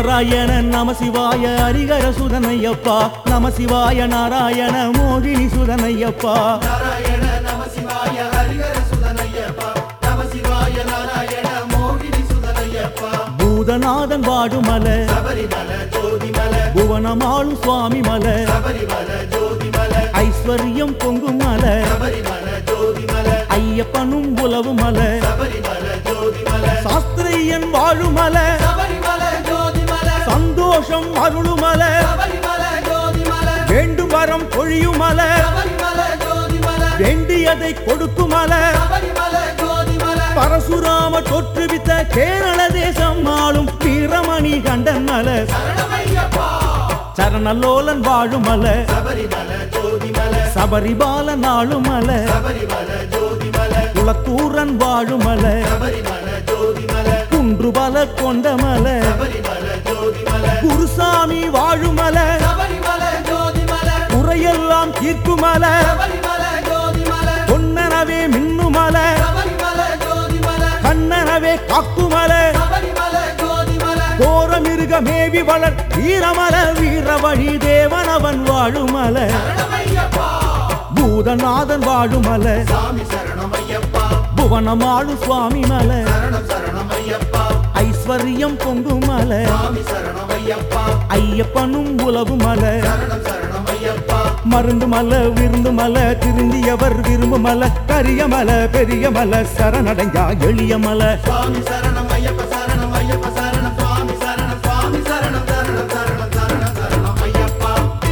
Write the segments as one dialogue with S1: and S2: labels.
S1: நாராயண நம சிவாய ஹரிகர சுதனையப்பா நம சிவாய நாராயண மோகினி சுதனையப்பா
S2: நாராயண நம சிவாய ஹரிஹர சுதனையப்பா நம சிவாய நாராயண மோகினி சுதனையப்பா
S1: பூதநாதன் வாடுமல
S2: சபரிமல ஜோதிமல
S1: புவனமாளும் சுவாமி மல
S2: சபரிமல ஜோதிமல
S1: ஐஸ்வர்யம் பொங்கும் மல
S2: சபரிமல ஜோதிமல
S1: ஐயப்பனும் உலவு மல
S2: சபரிமல ஜோதிமல
S1: சாஸ்திரியன் வாழுமல
S2: சபரிமல ஜோதிமல
S1: சந்தோஷம் அருளுமல
S2: சபரிமல ஜோதிமல
S1: வேண்டும் வரம் பொழியுமல
S2: சபரிமல ஜோதிமல
S1: வேண்டியதை கொடுக்குமல
S2: சபரிமல ஜோதிமல
S1: பரசுராம தோற்றுவித்த கேரள தேசம் ஆளும் வீரமணி கண்டன் மல
S2: சரணமையப்பா
S1: சரணலோலன் வாழுமல
S2: சபரிமல ஜோதிமல
S1: சபரிபாலன் ஆளுமல
S2: சபரிமல ஜோதிமல
S1: குளத்தூரன் வாழுமல
S2: சபரிமல ஜோதிமல
S1: குன்றுபல கொண்டமல
S2: சபரிமல ஜோதிமல
S1: குருசாமி வாழுமல
S2: சபரிமல ஜோதிமல
S1: குறையெல்லாம் தீர்க்குமல
S2: சபரிமல ஜோதிமல
S1: பொன்னனவே மின்னுமல
S2: சபரிமல ஜோதிமல
S1: கண்ணனவே காக்குமல
S2: சபரிமல ஜோதிமல
S1: கோரமிருக மேவி வளர் வீரமல வீரவழி தேவனவன் வாழுமல
S2: சரணமையப்பா
S1: பூதநாதன் வாழுமல
S2: சாமி சரணமையப்பா
S1: புவனமாளு சுவாமி மல
S2: சரணம் சரணமையப்பா
S1: ஐஸ்வர்யம் பொங்குமல
S2: சாமி சரணமையப்பா
S1: ஐயப்பனும் உலவு மல
S2: சரணம் சரணமையப்பா
S1: மருந்து மல விருந்து மல திருந்தியவர் விரும்பு மல கரிய மல பெரிய மல சரணடைஞ்சா எளிய மல
S2: சுவாமி சரணம் ஐயப்ப சரணம் ஐயப்ப சரணம் சுவாமி சரணம் சுவாமி சரணம் சரணம் சரணம் சரணம் சரணம் ஐயப்பா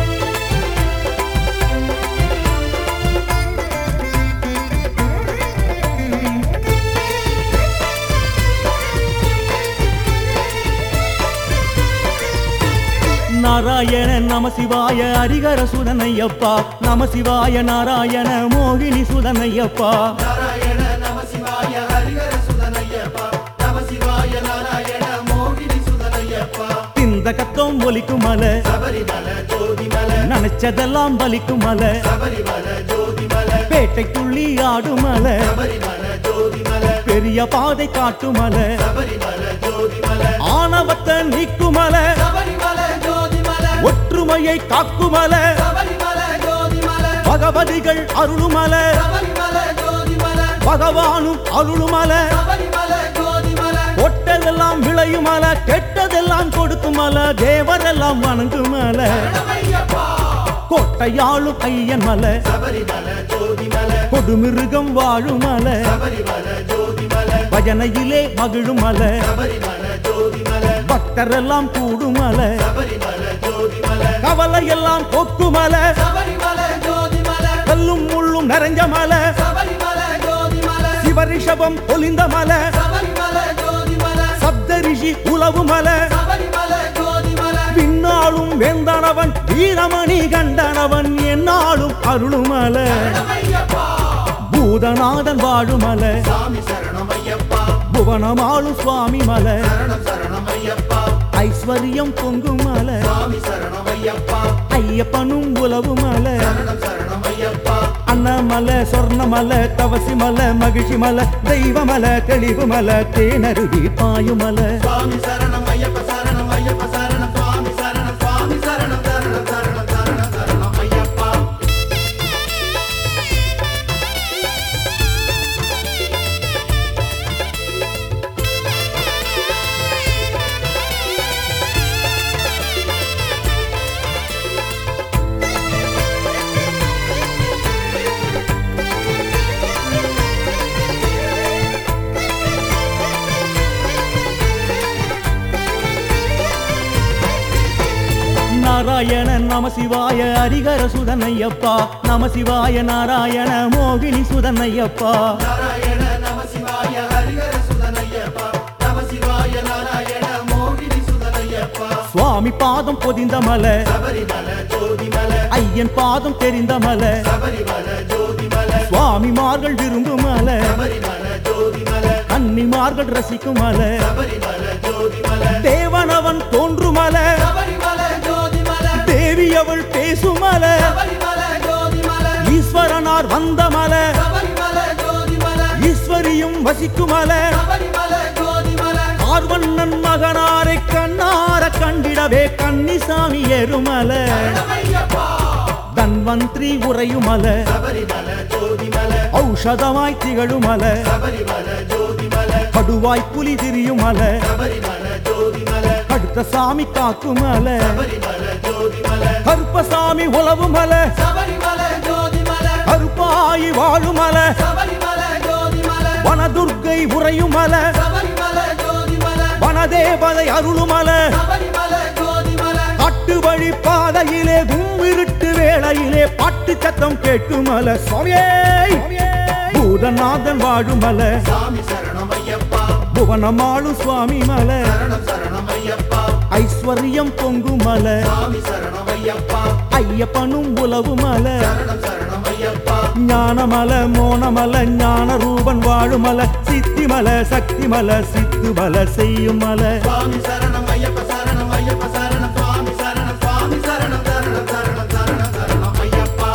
S1: நாராயண நம சிவாய ஹரிகர சுதனையப்பா நம சிவாய நாராயண மோகினி சுதனையப்பா
S2: நாராயண நம சிவாய ஹரிஹர சுதனையப்பா நம சிவாய நாராயண மோகினி சுதனையப்பா
S1: இந்த கத்தம் ஒலிக்குமல
S2: சபரிமல ஜோதிமல
S1: நினைச்சதெல்லாம் பலிக்குமல
S2: சபரிமல ஜோதிமல
S1: பேட்டைக்குள்ளி ஆடுமல
S2: சபரிமல ஜோதிமல
S1: பெரிய பாதை காட்டுமல
S2: சபரிமல ஜோதிமல
S1: ஆணவத்தை நீக்குமல
S2: சபரிமல ஜோதிமல
S1: ஒற்றுமையை காக்குமல
S2: சபரிமல ஜோதிமல
S1: பகவதிகள் அருளுமல
S2: சபரிமல ஜோதிமல
S1: பகவானும் அருளுமல
S2: சபரிமல ஜோதிமல
S1: கொட்டதெல்லாம் விளையுமல கெட்டதெல்லாம் கொடுக்குமல தேவரெல்லாம் வணங்குமல
S2: சரணமையப்பா
S1: கோட்டையாளும் ஐயன் மல
S2: சபரிமல ஜோதிமல
S1: கொடுமிருகம் வாழுமல
S2: சபரிமல ஜோதிமல
S1: பஜனையிலே மகிழுமல
S2: சபரிமல ஜோதிமல
S1: பக்தரெல்லாம் கூடுமல
S2: சபரிமல ஜோதிமல
S1: கவலையெல்லாம் போக்குமல
S2: சபரிமல ஜோதிமல
S1: கல்லும் முள்ளும் நிறைஞ்ச மல
S2: சபரிமல ஜோதிமல
S1: சிவரிஷபம் பொலிந்த மல
S2: சபரிமல ஜோதிமல
S1: சப்தரிஷி உலவு மல
S2: சபரிமல ஜோதிமல
S1: பின்னாலும் வேந்தனவன் வீரமணி கண்டனவன் என்னாலும் அருளுமல
S2: சரணமையப்பா
S1: பூதநாதன் வாழுமல
S2: சாமி சரணமையப்பா
S1: புவனமாளும் சுவாமி மல
S2: சரணம் சரணமையப்பா
S1: ஐஸ்வர்யம் பொங்கும் மல
S2: சாமி சரணமையப்பா
S1: ஐயப்பனும் உலவு மல
S2: சரணம் சரணமையப்பா
S1: அன்னமல சொர்ணமல தவசி மல மகிழ்ச்சி மல தெய்வமல தெளிவு மல தேனருவி பாயுமல
S2: சுவாமி சரணம் ஐயப்ப சரணம் ஐயப்ப சரணம் சுவாமி சரணம் சுவாமி சரணம் சரணம் சரணம் சரணம் சரணம் ஐயப்பா
S1: நாராயண நம சிவாய ஹரிகர சுதனையப்பா நம சிவாய நாராயண மோகினி சுதனையப்பா
S2: நாராயண நம சிவாய ஹரிஹர சுதனையப்பா நம சிவாய நாராயண மோகினி சுதனையப்பா
S1: சுவாமி பாதம் பொதிந்த மல
S2: சபரிமல ஜோதிமல
S1: ஐயன் பாதம் தெரிந்த மல
S2: சபரிமல ஜோதிமல
S1: சுவாமிமார்கள் விரும்பும் மல
S2: சபரிமல ஜோதிமல
S1: கன்னிமார்கள் ரசிக்கும் மல
S2: சபரிமல ஜோதிமல
S1: தேவனவன் தோன்றும் மல
S2: சபரிமல ஜோதிமல
S1: தேவி அவள் பேசும் மல
S2: சபரிமல ஜோதிமல
S1: ஈஸ்வரனார் வந்த மல
S2: சபரிமல ஜோதிமல
S1: ஈஸ்வரியும் வசிக்கும் மல
S2: சபரிமல ஜோதிமல
S1: ஆர்வண்ணன் மகனாரை கண்ணார கண்டிடவே கன்னிசாமி ஏறுமல
S2: சரணமையப்பா
S1: தன்வந்திரி உறையுமல
S2: சபரிமல ஜோதிமல
S1: ஔஷதமாய் திகழுமல
S2: சபரிமல ஜோதிமல
S1: கடுவாய் புலி திரியுமல
S2: சபரிமல ஜோதிமல
S1: கடுத்த சாமி காக்குமல
S2: சபரிமல ஜோதிமல
S1: கருப்பசாமி உழவுமல
S2: சபரிமல ஜோதிமல
S1: கருப்பாயி வாழுமல
S2: சபரிமல ஜோதிமல
S1: வனதுர்க்கை உறையுமல
S2: சபரிமல ஜோதிமல
S1: வனதேவதை அருளுமல
S2: சபரிமல ஜோதிமல
S1: காட்டு வழி பாதையிலே கும்மிருட்டு வேளையிலே பாட்டு சத்தம் கேட்டுமல சுவாமியே பூதநாதன் வாழுமல
S2: சாமி சரணமையப்பா
S1: புவனமாளும் சுவாமி மல
S2: சரணம் சரணமையப்பா
S1: ஐஸ்வர்யம் பொங்குமல
S2: சாமி சரணமையப்பா
S1: ஐயப்பனும் உலவுமல
S2: சரணம் சரணமையப்பா
S1: ஞானமல மோனமல ஞான ரூபன் வாழுமல சித்திமல சக்திமல சித்துமல செய்யுமல
S2: சுவாமி சரணம் ஐயப்ப சரணம் ஐயப்ப சரணம் சுவாமி சரணம் சுவாமி சரணம் சரணம் சரணம் சரணம் சரணம் ஐயப்பா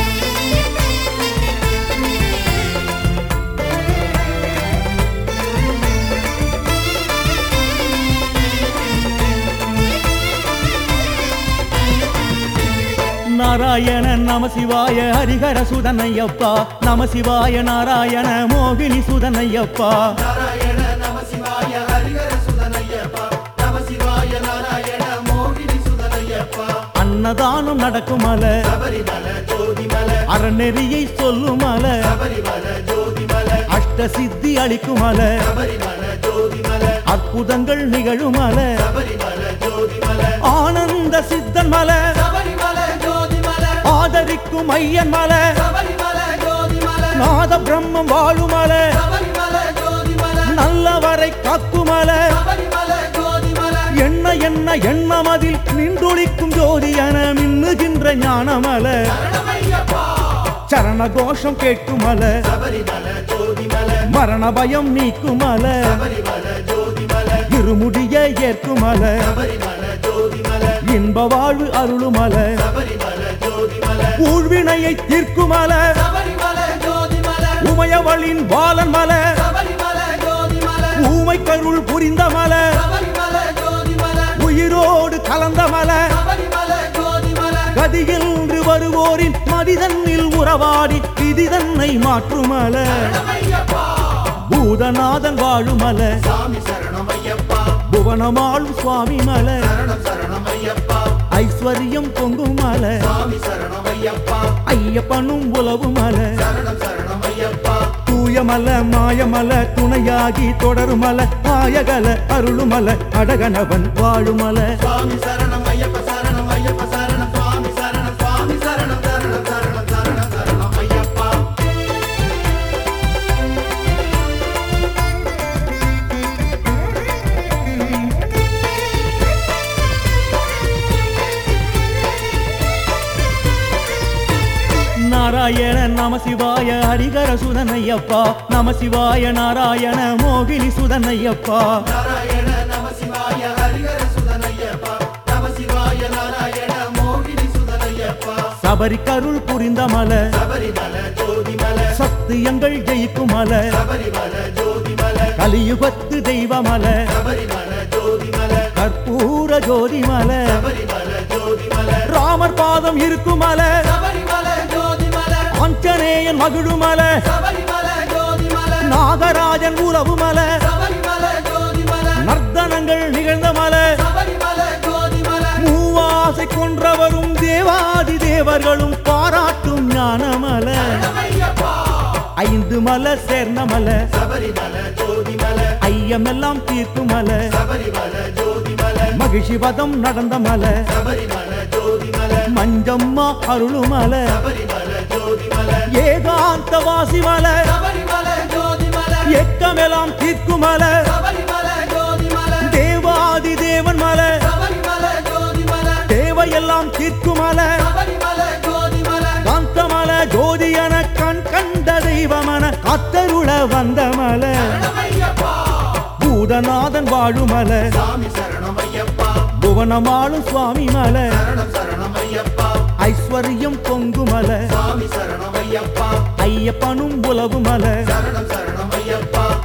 S1: நாராயண நம சிவாய ஹரிஹர சுதனையப்பா நம சிவாய நாராயண மோகினி சுதனையப்பா
S2: நாராயண நம சிவாய ஹரிஹர சுதனையப்பா நம சிவாய நாராயண மோகினி சுதனையப்பா
S1: அன்னதானம் நடக்குமல
S2: சபரிமல ஜோதிமல
S1: அறநெறியை சொல்லுமல
S2: சபரிமல ஜோதிமல
S1: அஷ்ட சித்தி அளிக்குமல
S2: சபரிமல ஜோதிமல
S1: அற்புதங்கள் நிகழுமல
S2: சபரிமல ஜோதிமல
S1: ஆனந்த சித்தன் மல
S2: சபரிமல ஜோதிமல
S1: ஆதரிக்கும் ஐயன் மல
S2: சபரிமல ஜோதிமல
S1: நாத பிரம்மம் வாழுமல
S2: சபரிமல ஜோதிமல
S1: நல்லவரை காக்குமல
S2: சபரிமல ஜோதிமல
S1: என்ன என்ன எண்ணமதில் நின்றொழிக்கும் ஜோதி என மின்னுகின்ற ஞானமல
S2: சரணமையப்பா
S1: சரண கோஷம் கேட்குமல
S2: சபரிமல ஜோதிமல
S1: மரண பயம் நீக்குமல
S2: சபரிமல ஜோதிமல
S1: இருமுடிய ஏற்குமல
S2: சபரிமல ஜோதிமல
S1: இன்ப வாழ்வு அருளுமல
S2: சபரிமல ஜோதிமல
S1: ஊழ்வினையை தீர்க்குமல
S2: சபரிமல ஜோதிமல
S1: உமையவளின் பாலன் மல
S2: சபரிமல ஜோதிமல
S1: ஊமை கருள் புரிந்த மல
S2: சபரிமல ஜோதிமல
S1: உயிரோடு கலந்த மல
S2: சபரிமல ஜோதிமல
S1: கதியின்று வருவோரின் மதிதன்னில் உறவாடி விதி தன்னை மாற்றுமல
S2: சரணமையப்பா
S1: பூதநாதன் வாழுமல
S2: சாமி சரணமையப்பா
S1: புவனமாளும் சுவாமி மல
S2: சரணம் சரணமையப்பா
S1: ஐஸ்வர்யம் பொங்கும் மல
S2: சாமி சரணமையப்பா
S1: ஐயப்பனும் உலவு மல
S2: சரணம் சரணமையப்பா
S1: தூயமல மாயமல துணையாகி தொடருமல மாயகல அருளுமல அடகனவன் வாழுமல
S2: சுவாமி சரணம் ஐயப்ப சரணம் ஐயப்ப சரணம் சுவாமி சரணம் சுவாமி சரணம் சரணம் சரணம் சரணம் சரணம் ஐயப்பா
S1: நாராயண நம சிவாய ஹரிகர சுதனையப்பா நம சிவாய நாராயண மோகினி சுதனையப்பா
S2: நாராயண நம சிவாய ஹரிஹர சுதனையப்பா நம சிவாய நாராயண மோகினி சுதனையப்பா
S1: சபரி கருள் புரிந்த மல
S2: சபரிமல ஜோதிமல
S1: சத்தியங்கள் ஜெயிக்குமல
S2: சபரிமல ஜோதிமல
S1: கலியுகத்து தெய்வமல
S2: சபரிமல ஜோதிமல
S1: கற்பூர ஜோதிமல
S2: சபரிமல ஜோதிமல
S1: ராமர் பாதம் இருக்குமல
S2: சபரிமல ஜோதிமல
S1: ஆஞ்சநேயன் மகிழுமல
S2: சபரிமல ஜோதிமல
S1: நாகராஜன் உறவுமல
S2: சபரிமல ஜோதிமல
S1: நர்த்தனங்கள் நிகழ்ந்த மல
S2: சபரிமல ஜோதிமல
S1: மூவாசை கொன்றவரும் தேவாதி தேவர்களும் பாராட்டும் ஞானமல
S2: சரணமையப்பா
S1: ஐந்து மல சேர்ந்த மல
S2: சபரிமல ஜோதிமல
S1: ஐயமெல்லாம் தீர்க்கும் மல
S2: சபரிமல ஜோதிமல
S1: மகிழ்ச்சி பதம் நடந்த மல
S2: சபரிமல ஜோதிமல
S1: மஞ்சம்மா அருளுமல
S2: சபரிமல ஜோதிமல
S1: ஏகாந்த வாசி மல
S2: சபரிமல ஜோதிமல
S1: எக்கமெல்லாம் தீர்க்கும் மல
S2: சபரிமல ஜோதிமல
S1: தேவாதி தேவன் மல
S2: சபரிமல ஜோதிமல
S1: தேவையெல்லாம் தீர்க்கும் மல
S2: சபரிமல ஜோதிமல
S1: காந்தமல ஜோதி என கண் கண்ட தெய்வமன காத்தருள வந்த மல
S2: சரணமையப்பா
S1: பூதநாதன் வாழுமல
S2: சாமி சரணமையப்பா
S1: புவனமாளும் சுவாமி மல
S2: சரணம் சரணமையப்பா
S1: ஐஸ்வர்யம் பொங்குமல
S2: சாமி சரணமையப்பா
S1: ஐயப்பனும் உலவு மல
S2: சரணம் சரணமையப்பா
S1: ஆதி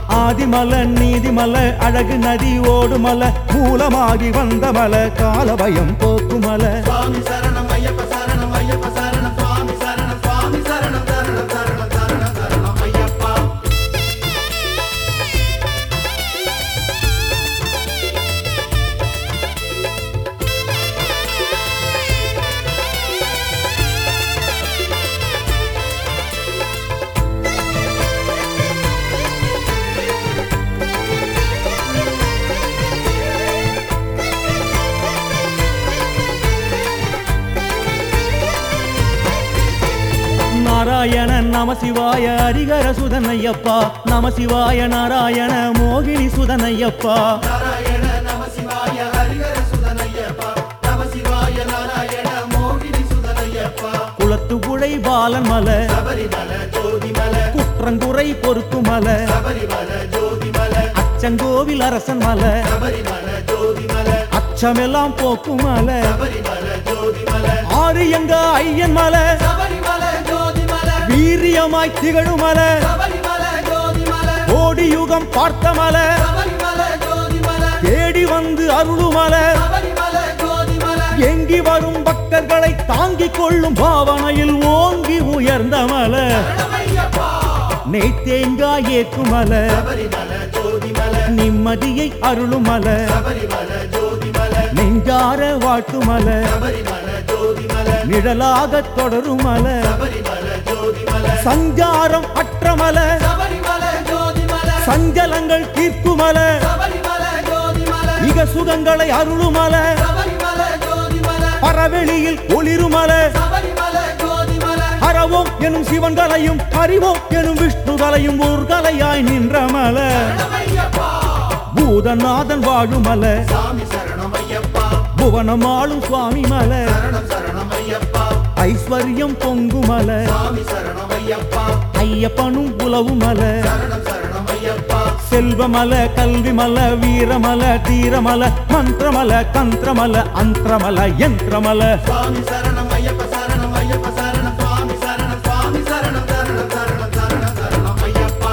S1: மல நீதி மல அழகு நதி ஓடு மல மூலமாகி வந்த மல காலபயம் போக்கு மல
S2: சுவாமி சரணம் ஐயப்ப சரணம் ஐயப்ப சரணம் சுவாமி சரணம் சுவாமி சரணம் சரணம் சரணம் சரணம் சரணம் ஐயப்பா
S1: நாராயண நம சிவாய ஹரிகர சுதனையப்பா நம சிவாய நாராயண மோகினி சுதனையப்பா
S2: நாராயண நம சிவாய ஹரிஹர சுதனையப்பா நம சிவாய நாராயண மோகினி சுதனையப்பா
S1: குளத்துப்புழை பாலன் மல
S2: சபரிமல ஜோதிமல
S1: குற்றங்குறை பொறுக்கு மல
S2: சபரிமல ஜோதிமல
S1: அச்சங்கோவில் அரசன் மல
S2: சபரிமல ஜோதிமல
S1: அச்சமெல்லாம் போக்கு மல
S2: சபரிமல ஜோதிமல
S1: ஆரியங்க ஐயன் மல
S2: சபரிமல ஜோதிமல
S1: வீரியமாய் திகழும் மல
S2: சபரிமல ஜோதிமல
S1: கோடி யுகம் பார்த்த மல
S2: சபரிமல ஜோதிமல
S1: தேடி வந்து அருளுமல
S2: சபரிமல ஜோதிமல
S1: எங்கி வரும் பக்தர்களை தாங்கிக் கொள்ளும் பாவனையில் ஓங்கி உயர்ந்த மல
S2: சரணமையப்பா
S1: நெய் தேங்காய் ஏக்கும் மல
S2: சபரிமல ஜோதிமல
S1: நிம்மதியை அருளும் மல
S2: சபரிமல ஜோதிமல
S1: நெஞ்சார வாழ்த்து மல
S2: சபரிமல ஜோதிமல
S1: நிழலாக தொடரும் மல
S2: சபரிமல ஜோதிமல
S1: சஞ்சாரம் அற்ற மல
S2: சபரிமல ஜோதிமல
S1: சஞ்சலங்கள் தீர்க்குமல
S2: சபரிமல ஜோதிமல
S1: இக சுகங்களை அருளுமல
S2: சபரிமல ஜோதிமல
S1: பரவெளியில் ஒளிருமல
S2: சபரிமல ஜோதிமல
S1: அறவோம் எனும் சிவன்களையும் அறிவோம் எனும் விஷ்ணுகளையும் ஊர்களையாய் நின்ற மல
S2: சரணமையப்பா
S1: பூதநாதன் வாழுமல
S2: சாமி சரணமையப்பா
S1: புவனமாளும் சுவாமி மல
S2: சரணம் சரணமையப்பா
S1: ஐஸ்வர்யம் பொங்குமல
S2: சாமி சரணமையப்பா
S1: ஐயப்பனும் உலவுமல
S2: சரணம் சரணமையப்பா
S1: செல்வமல கல்விமல வீரமல தீரமல மந்திரமல தந்திரமல அந்திரமல யந்திரமல
S2: சுவாமி சரணம் ஐயப்ப சரணம் ஐயப்ப சரணம் சுவாமி சரணம் சுவாமி சரணம் சரணம் சரணம் சரணம் சரணம் ஐயப்பா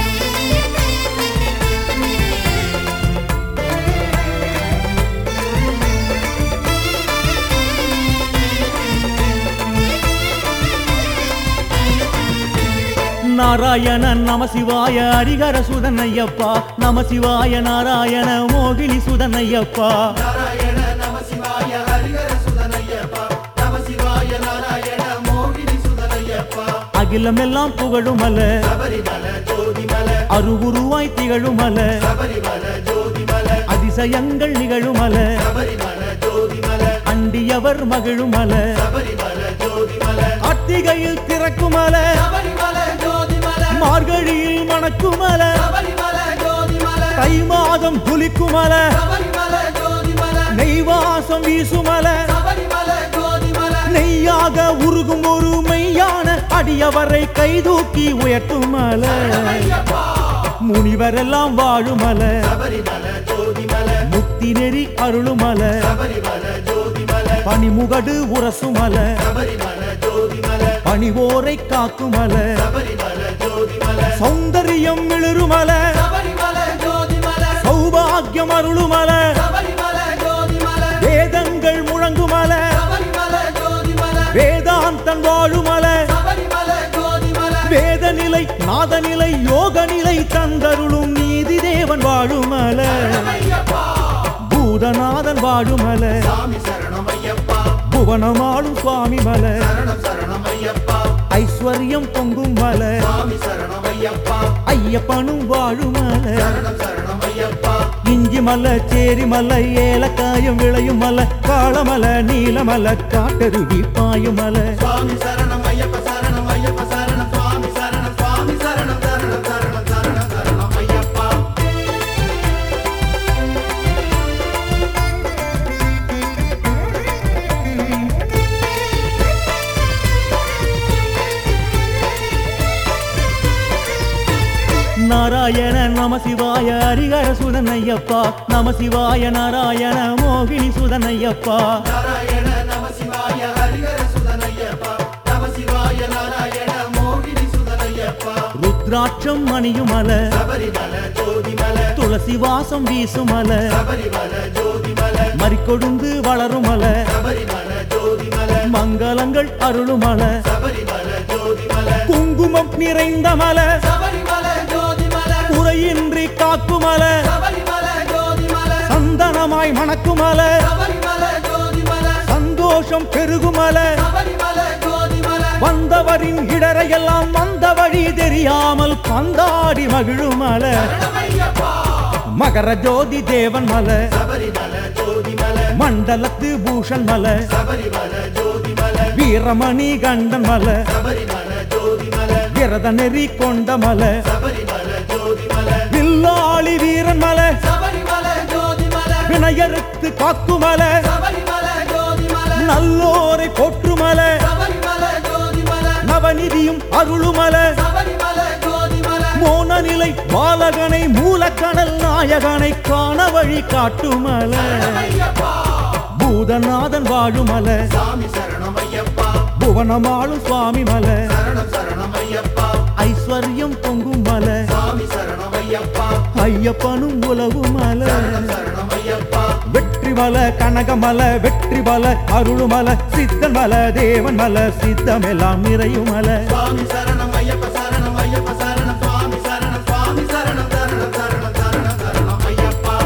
S1: நாராயண நம சிவாய ஹரிகர சுதனையப்பா நம சிவாய நாராயண மோகினி சுதனையப்பா
S2: நாராயண நம சிவாய ஹரிஹர சுதனையப்பா நம சிவாய நாராயண மோகினி சுதனையப்பா
S1: அகிலமெல்லாம் புகழுமல
S2: சபரிமல ஜோதிமல
S1: அருவுருவாய் திகழுமல
S2: சபரிமல ஜோதிமல
S1: அதிசயங்கள் நிகழுமல
S2: சபரிமல ஜோதிமல
S1: அண்டியவர் மகிழுமல
S2: சபரிமல ஜோதிமல
S1: கார்த்திகையில் திறக்குமல
S2: சபரிமல ஜோதிமல
S1: மார்கழியில் மணக்குமல
S2: சபரிமல ஜோதிமல
S1: தை மாதம் குளிக்குமல
S2: சபரிமல ஜோதிமல
S1: நெய்வாசம் வீசுமல
S2: சபரிமல ஜோதிமல
S1: நெய்யாக உருகும் ஒரு மெய்யான அடியவரை கைதூக்கி உயர்த்துமல
S2: ஐயப்பா
S1: முனிவரெல்லாம் வாழுமல
S2: சபரிமல ஜோதிமல
S1: முக்தி நெறி அருளுமல
S2: சபரிமல ஜோதிமல
S1: பனிமுகடு உரசுமல
S2: சபரிமல ஜோதிமல
S1: பணிவோரை காக்குமல
S2: சபரிமல ஜோதிமல
S1: சௌந்தரியம் மிளிருமல
S2: சபரிமல ஜோதிமல
S1: சௌபாகியம் அருளுமல
S2: சபரிமல ஜோதிமல
S1: வேதங்கள் முழங்குமல
S2: சபரிமல ஜோதிமல
S1: வேதாந்தன் வாழுமல
S2: சபரிமல ஜோதிமல
S1: வேத நிலை நாத நிலை யோக நிலை தந்தருளும் நீதி தேவன் வாழுமல
S2: ஐயப்பா
S1: பூதநாதன் வாழுமல
S2: சாமி சரணம் ஐயப்பா
S1: புவனமாளும் சுவாமி மல
S2: சரணம் சரணம் ஐயப்பா
S1: ஐஸ்வர்யம் பொங்கும் மல
S2: சாமி சரணம் ஐயப்பா
S1: ஐயப்பனும் வாழுமல
S2: சரணம் சரணம் ஐயப்பா
S1: இஞ்சி மல சேரி மல ஏலக்காயம் விளையும் மல காளமல நீலமல காட்டருவி பாயும் மல
S2: சுவாமி சரணம் ஐயப்ப சரணம் ஐயப்ப சரணம் சுவாமி சரணம் சுவாமி சரணம் சரணம் சரணம் சரணம் சரணம் ஐயப்பா
S1: நாராயண நம சிவாய ஹரிஹர சுதனையப்பா நம சிவாய நாராயண மோகினி சுதனையப்பா
S2: நாராயண நம சிவாய ஹரிஹர சுதனையப்பா நம சிவாய நாராயண மோகினி சுதனையப்பா
S1: ருத்ராட்சம் மணியுமல
S2: சபரிமல ஜோதி
S1: துளசி வாசம் வீசுமல
S2: சபரிமல ஜோதிமல
S1: மறிக்கொழுந்து வளருமல
S2: சபரிமல ஜோதிமல
S1: மங்களங்கள் அருளுமல
S2: சபரிமல ஜோதிமல
S1: குங்குமம் நிறைந்த மல
S2: சபரிமல ஜோதிமல
S1: குறையின்றி காக்குமல
S2: சபரிமல ஜோதிமல
S1: சந்தனமாய் மணக்குமல
S2: சபரிமல ஜோதிமல
S1: சந்தோஷம் பெருகுமல
S2: சபரிமல ஜோதிமல
S1: வந்தவரின் இடரையெல்லாம் வந்த வழி தெரியாமல் பந்தாடி மகிழுமல
S2: சரணமையப்பா
S1: மகர ஜோதி தேவன் மல
S2: சபரிமல ஜோதிமல
S1: மண்டலத்து பூஷன் மல
S2: சபரிமல ஜோதிமல
S1: வீரமணி கண்டன் மல
S2: சபரிமல ஜோதிமல
S1: விரத நெறி கொண்ட மல
S2: சபரிமல ஜோதிமல
S1: வில்லாளி வீரன் மல
S2: சபரிமல ஜோதிமல
S1: வினையறுத்து காக்குமல
S2: சபரிமல ஜோதிமல
S1: நல்லோரை போற்றுமல
S2: சபரிமல ஜோதிமல
S1: நவநிதியும் அருளுமல
S2: சபரிமல ஜோதிமல
S1: மோன நிலை பாலகனை மூலக்கடல் நாயகனை காண வழி காட்டுமல
S2: ஐயப்பா
S1: பூதநாதன் வாழுமல
S2: சாமி சரணம் ஐயப்பா
S1: புவனமாளும் சுவாமி மல
S2: சரணம் சரணம் ஐயப்பா
S1: ஐஸ்வர்யம் பொங்கும் மல
S2: சாமி சரணம் ஐயப்பா
S1: ஐயப்பனும் உலகுமல
S2: சரணம் சரணம் ஐயப்பா
S1: வெற்றி மல கனகமல வெற்றி மல அருளுமல சித்தன் மல தேவன் மல சித்தமெல்லாம் நிறையுமல
S2: சுவாமி சரணம் ஐயப்ப சரணம் ஐயப்ப சரணம் சுவாமி சரணம் சுவாமி சரணம் சரணம் சரணம் சரணம் சரணம் ஐயப்பா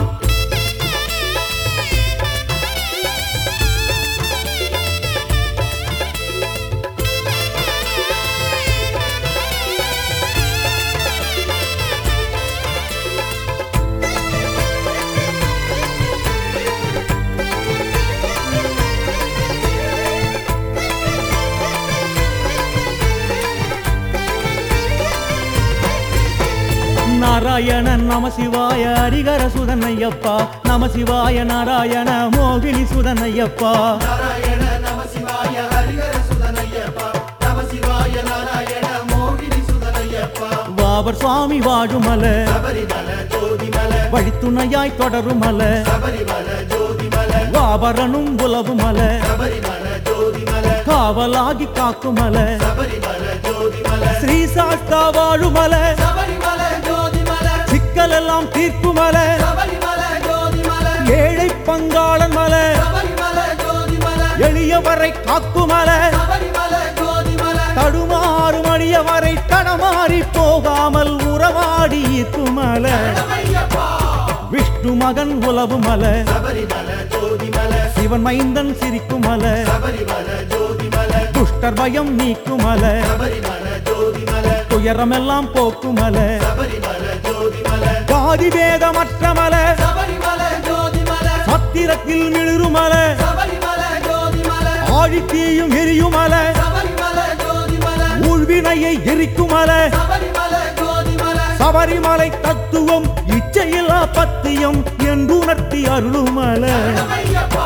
S1: நாராயணன் நம சிவாய ஹரிகர சுதன் ஐயப்பா நம சிவாய நாராயண மோகினி சுதன் ஐயப்பா
S2: நாராயண நம சிவாய ஹரிஹர சுதன் ஐயப்பா நம சிவாய நாராயண மோகினி சுதன் ஐயப்பா
S1: வாவர் சுவாமி வாழுமல
S2: சபரிமல ஜோதிமல
S1: வழித்துணையாய் தொடருமல
S2: சபரிமல ஜோதிமல
S1: வாபரனும் உலவுமல
S2: சபரிமல ஜோதிமல
S1: காவலாகி காக்குமல
S2: சபரிமல ஜோதிமல
S1: ஸ்ரீ சாஸ்தா வாழுமல
S2: சபரிமல ஜோதிமல
S1: சிக்கலெல்லாம் தீர்க்குமல
S2: சபரிமல ஜோதிமல
S1: ஏழை பங்காளன் மல
S2: சபரிமல ஜோதிமல
S1: எளியவரை காக்குமல
S2: சபரிமல ஜோதிமல
S1: தடுமாறும் அடியவரை தடமாறி போகாமல் உறவாடி ஈர்க்குமல
S2: ஐயப்பா
S1: விஷ்ணு மகன் உலவுமல
S2: சபரிமல ஜோதிமல
S1: சிவன் மைந்தன் சிரிக்குமல
S2: சபரிமல ஜோதிமல
S1: துஷ்டர் பயம் நீக்குமல
S2: சபரிமல ஜோதிமல
S1: துயரமெல்லாம் போக்குமல
S2: சபரிமல ஜோதிமல
S1: ஜாதி வேதமற்றமல
S2: சபரிமல ஜோதிமல
S1: சத்திரத்தில் மிளிருமல
S2: சபரிமல ஜோதிமல
S1: ஆழித்தீயும் எரியுமல
S2: சபரிமல ஜோதிமல
S1: ஊழ்வினையை எரிக்குமல
S2: சபரிமல ஜோதிமல
S1: சபரிமலை தத்துவம் இச்சையில்லா பத்தியம் என்றுணர்த்தி அருளுமல
S2: ஐயப்பா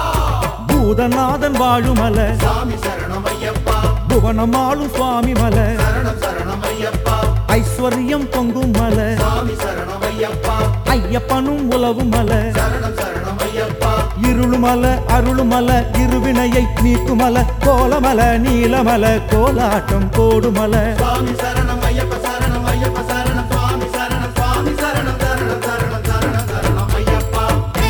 S1: பூதநாதன் வாழுமல
S2: சாமி சரணம் ஐயப்பா
S1: புவனமாளும் சுவாமி மல
S2: சரணம் சரணம் ஐயப்பா
S1: ஐஸ்வர்யம் பொங்கும் மல
S2: சாமி சரணம் ஐயப்பா
S1: ஐயப்பனும் உலவும் மல
S2: சரணம் சரணம் ஐயப்பா
S1: இருளுமல அருளுமல இருவினையை நீக்குமல கோலமல நீலமல கோலாட்டம் போடுமல
S2: சுவாமி சரணம் ஐயப்ப சரணம் ஐயப்ப சரணம் சுவாமி சரணம் சுவாமி சரணம் சரணம் சரணம் சரணம் சரணம் ஐயப்பா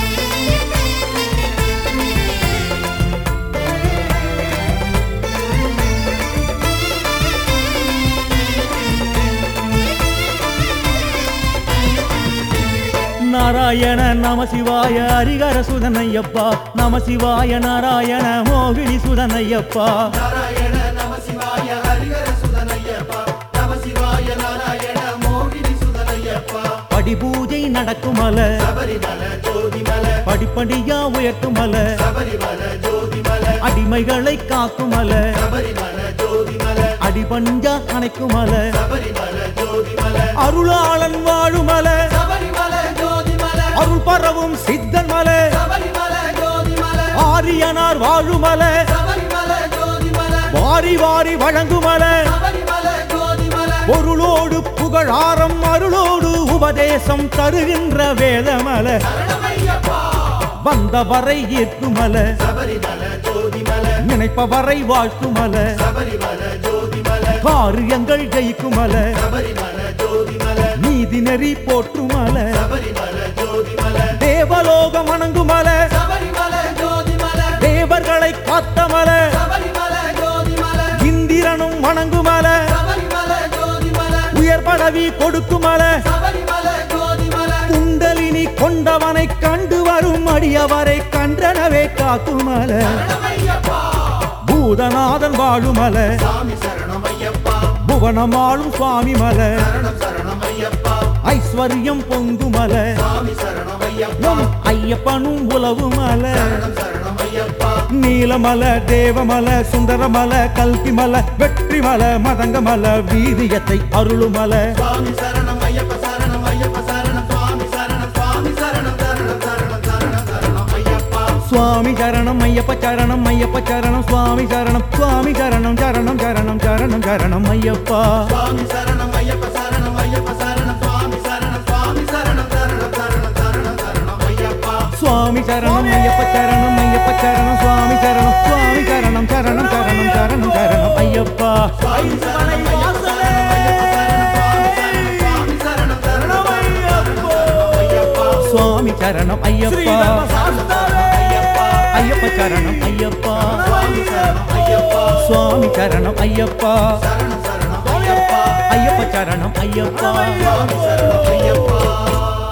S1: நாராயண நம சிவாய ஹரிகர சுதனையப்பா நம சிவாய நாராயண மோகினி சுதனையப்பா
S2: நாராயண நம சிவாய ஹரிஹர சுதனையப்பா நம சிவாய நாராயண மோகினி சுதனையப்பா
S1: படிபூஜை நடக்குமல
S2: சபரிமல ஜோதிமல
S1: படிப்படியா உயர்த்துமல
S2: சபரிமல ஜோதிமல
S1: அடிமைகளை காக்குமல
S2: சபரிமல ஜோதிமல
S1: அடிபஞ்சா அணைக்குமல
S2: சபரிமல ஜோதிமல
S1: அருளாளன் வாழுமல
S2: சபரிமல ஜோதிமல
S1: அருள் பரவும் சித்தன் மல
S2: சபரிமல ஜோதிமல
S1: ஆரியனார் வாழுமல
S2: சபரிமல ஜோதிமல
S1: வாரி வாரி வழங்குமல
S2: சபரிமல ஜோதிமல
S1: பொருளோடு புகழாரம் அருளோடு உபதேசம் தருகின்ற வேதமல
S2: சரணமையப்பா
S1: வந்தவரை ஏற்குமல
S2: சபரிமல ஜோதிமல
S1: நினைப்பவரை வாழ்த்துமல
S2: சபரிமல ஜோதிமல
S1: காரியங்கள் ஜெயிக்குமல
S2: சபரிமல ஜோதிமல
S1: நீதி நெறி போற்றுமல
S2: சபரிமல ஜோதிமலை
S1: தேவலோகம் வணங்குமலை
S2: சபரிமலை ஜோதிமலை
S1: தேவர்களை காத்தமலை
S2: சபரிமலை ஜோதிமலை
S1: இந்திரனும் வணங்குமலை
S2: சபரிமலை ஜோதிமலை
S1: உயர் பதவி கொடுக்குமலை
S2: சபரிமலை ஜோதிமலை
S1: குண்டலினி கொண்டவனை கண்டு வரும் அடியவரை கன்றனவே காக்குமலை
S2: சரணமையப்பா
S1: பூதநாதன் வாழுமலை
S2: சாமி சரணமையப்பா
S1: புவனமாளும் சுவாமி மலை
S2: சரணம் சரணமையப்பா
S1: ஐஸ்வர்யம் பொங்குமலை
S2: சாமி சரணமையப்பா
S1: நம் ஐயப்பனும் உலவுமலை
S2: சரணம் சரணமையப்பா
S1: நீலமல தேவமல சுந்தரமல கல்கிமல வெற்றிமல மதங்கமல வீரியத்தை அருளுமல
S2: சுவாமி சரணம் ஐயப்ப சரணம் ஐயப்ப சரணம் சுவாமி சரணம் சுவாமி சரணம் சரணம் சரணம் சரணம் சரணம் ஐயப்பா
S1: சுவாமி சரணம் ஐயப்ப சரணம் ஐயப்ப சரணம் சுவாமி சரணம் சுவாமி சரணம் சரணம் சரணம் சரணம் சரணம் ஐயப்பா
S2: சுவாமி சரணம் ஐயப்ப சரணம் ஐயப்ப சரணம் சுவாமி சரணம் சுவாமி சரணம் சரணம் சரணம் சரணம் சரணம் ஐயப்பா
S1: சுவாமி சரணம் ஐயப்ப சரணம் ஐயப்ப சரணம் சுவாமி சரணம் சுவாமி சரணம் சரணம் சரணம் சரணம் சரணம் ஐயப்பா
S2: சுவாமி சரணம் ஐயப்ப சரணம் ஐயப்ப சரணம் சுவாமி சரணம் சுவாமி சரணம் சரணம் சரணம் ஐயப்பா
S1: சுவாமி சரணம் ஐயப்பா
S2: ஐயப்பா
S1: ஐயப்ப சரணம் ஐயப்பா
S2: சுவாமி சரணம் ஐயப்பா
S1: சுவாமி சரணம் ஐயப்பா
S2: சரணம் சரணம் ஐயப்பா
S1: ஐயப்ப சரணம் ஐயப்பா
S2: சுவாமி சரணம் ஐயப்பா